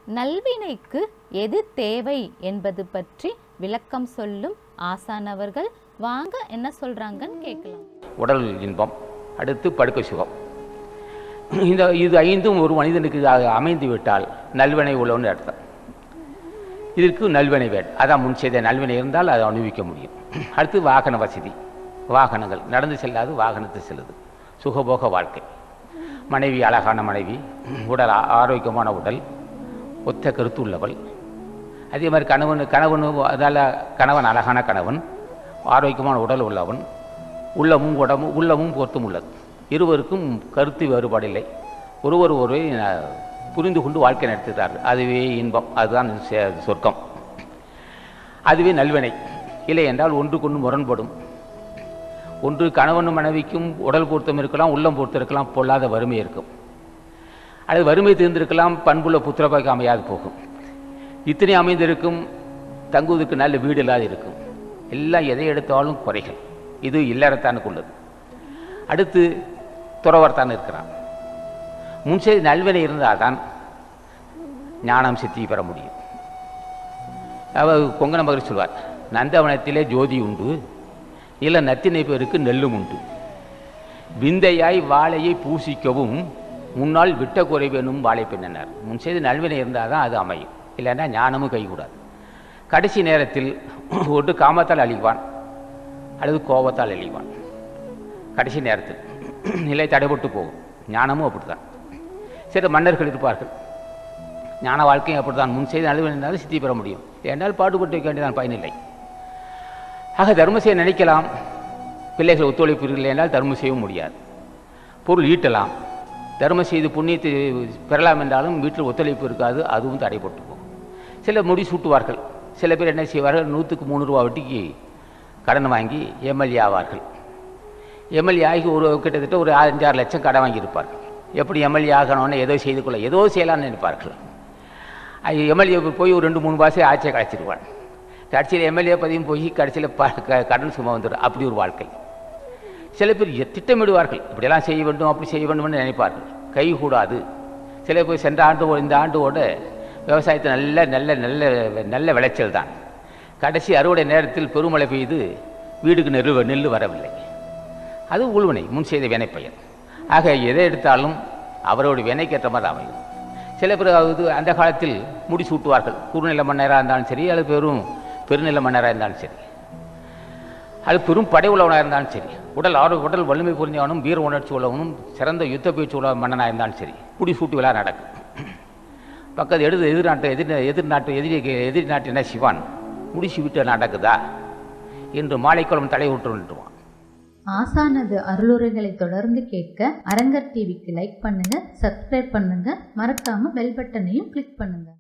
நல்வினைக்கு எது தேவை என்பது பற்றி விளக்கம் சொல்லும் ஆசான் அவர்கள் வாங்க என்ன சொல்றாங்கன்னு கேட்கலாம் உடல் இன்பம் அடுத்து படுக்கை சுகம் இந்த இது ஐந்தும் ஒரு மனிதனுக்கு அ- அமைந்து விட்டால் நல்வினை உள்ளவன்னு அர்த்தம் இதற்கு நல்வினை வேண்டும் அதான் முன் செய்த நல்வினை இருந்தால் அதை அனுபவிக்க முடியும் அடுத்து வாகன வசதி வாகனங்கள் நடந்து செல்லாது வாகனத்தில் செல்லுது சுகபோக வாழ்க்கை மனைவி அழகான மனைவி உடல் ஆ- ஆரோக்கியமான உடல் ஒத்த கருத்து உள்ளவள் அதே மாதிரி கணவன் கணவன் அதால் கணவன் அழகான கணவன் ஆரோக்கியமான உடல் உள்ளவன் உள்ளமும் உடம்பும் உள்ளமும் பொருத்தம் உள்ளது இருவருக்கும் கருத்து வேறுபாடில்லை ஒருவர் ஒருவரை அஹ், புரிந்து கொண்டு வாழ்க்கை நடத்துகிறார்கள் அதுவே இன்பம் அதுதான் சே- சொர்க்கம் அதுவே நல்வினை இல்லை என்றால் ஒன்றுக்கொன்று முரண்படும் ஒன்று கணவனும் மனைவிக்கும் உடல் பொருத்தம் இருக்கலாம் உள்ளம் பொருத்தம் இருக்கலாம் பொல்லாத வறுமை இருக்கும் அது வறுமை தீர்ந்திருக்கலாம் பண்புள்ள புத்திரபாய்க்கு அமையாது போகும் இத்தனை அமைந்திருக்கும் தங்குவதற்கு நல்ல வீடு இல்லாது இருக்கும் எல்லாம் எதை எடுத்தாலும் குறைகள் இது இல்லறத்தானுக்கு உள்ளது அடுத்து துறவர்தான் இருக்கிறான் முன்செய்தி நல்வினை இருந்தால்தான் ஞானம் சித்தி பெற முடியும் அவர் கொங்கண மகர் சொல்வார் நந்தவனத்திலே ஜோதி உண்டு இல்லை நத்தினை பேருக்கு நெல்லும் உண்டு விந்தையாய் வாழையை பூசிக்கவும் முன்னால் விட்ட குறைவேனும் வாழை பெண்ணனர் முன் செய்து நல்வினை இருந்தால் தான் அது அமையும் இல்லைன்னா ஞானமும் கைகூடாது கடைசி நேரத்தில் ஒன்று காமத்தால் அழிவான் அல்லது கோபத்தால் அழிவான் கடைசி நேரத்தில் நிலை தடைபட்டு போகும் ஞானமும் அப்படித்தான் சில மன்னர்கள் இருப்பார்கள் ஞான வாழ்க்கையும் அப்படித்தான் முன் செய்து நல்வினை இருந்தாலும் சித்தி பெற முடியும் என்றால் பாடுபட்டு வைக்க வேண்டியதான் பயனில்லை ஆக தர்மம் செய்ய நினைக்கலாம் பிள்ளைகள் ஒத்துழைப்பு இல்லை என்றால் தர்மம் செய்யவும் முடியாது பொருள் ஈட்டலாம் தர்மம் செய்து புண்ணியத்தை பெறலாம் என்றாலும் வீட்டில் ஒத்துழைப்பு இருக்காது அதுவும் தடைப்பட்டு போகும் சில முடி சூட்டுவார்கள் சில பேர் என்ன செய்வார்கள் நூற்றுக்கு மூணு ரூபா வட்டிக்கு கடன் வாங்கி எம்எல்ஏ ஆவார்கள் எம்எல்ஏ ஆகி ஒரு கிட்டத்தட்ட ஒரு அஞ்சாறு லட்சம் கடன் வாங்கியிருப்பார்கள் எப்படி எம்எல்ஏ ஆகணும்னு ஏதோ செய்து கொள்ள ஏதோ செய்யலாம்னு நினைப்பார்கள் எம்எல்ஏ போய் ஒரு ரெண்டு மூணு மாதம் ஆட்சியை கழிச்சிருவான் கடைசியில் எம்எல்ஏ பதிவும் போய் கடைசியில் ப க- கடன் சும்மா வந்துடும் அப்படி ஒரு வாழ்க்கை சில பேர் எ- திட்டமிடுவார்கள் இப்படியெல்லாம் செய்ய வேண்டும் அப்படி செய்ய வேண்டும்னு நினைப்பார்கள் கை கூடாது சில பேர் சென்ற ஆண்டு இந்த ஆண்டோட விவசாயத்தை நல்ல நல்ல நல்ல நல்ல விளைச்சல் தான் கடைசி அறுவடை நேரத்தில் பெருமழை பெய்து வீடுக்கு நெல் நெல் வரவில்லை அது உள்வினை முன் செய்த வினைப்பயன் ஆக எதை எடுத்தாலும் அவரோட வினைக்கேற்ற மாதிரி அமையும் சில பேர் அது அந்த காலத்தில் முடி சூட்டுவார்கள் குறுநில மன்னராக இருந்தாலும் சரி அல்லது பெரும் பெருநில மன்னராக இருந்தாலும் சரி அது பெரும் படை உள்ளவனாக இருந்தாலும் சரி உடல் ஆரோக்கிய உடல் வலிமை புரிஞ்சவனும் வீர உணர்ச்சி உள்ளவனும் சிறந்த யுத்த பயிற்சி உள்ள மன்னனாக இருந்தாலும் சரி முடி சூட்டு விழா நடக்கும் பக்கத்து எடுத்து எதிர்நாட்டு எதிர் எதிர்நாட்டு எதிரி எதிரி நாட்டு என்ன சிவான் முடிச்சு விட்டு நடக்குதா என்று மாலைக்குளம் தலை விட்டுருவான் ஆசானது அருளுரைகளை தொடர்ந்து கேட்க அரங்கர் டிவிக்கு லைக் பண்ணுங்க சப்ஸ்கிரைப் பண்ணுங்க மறக்காம பெல் பட்டனையும் கிளிக் பண்ணுங்க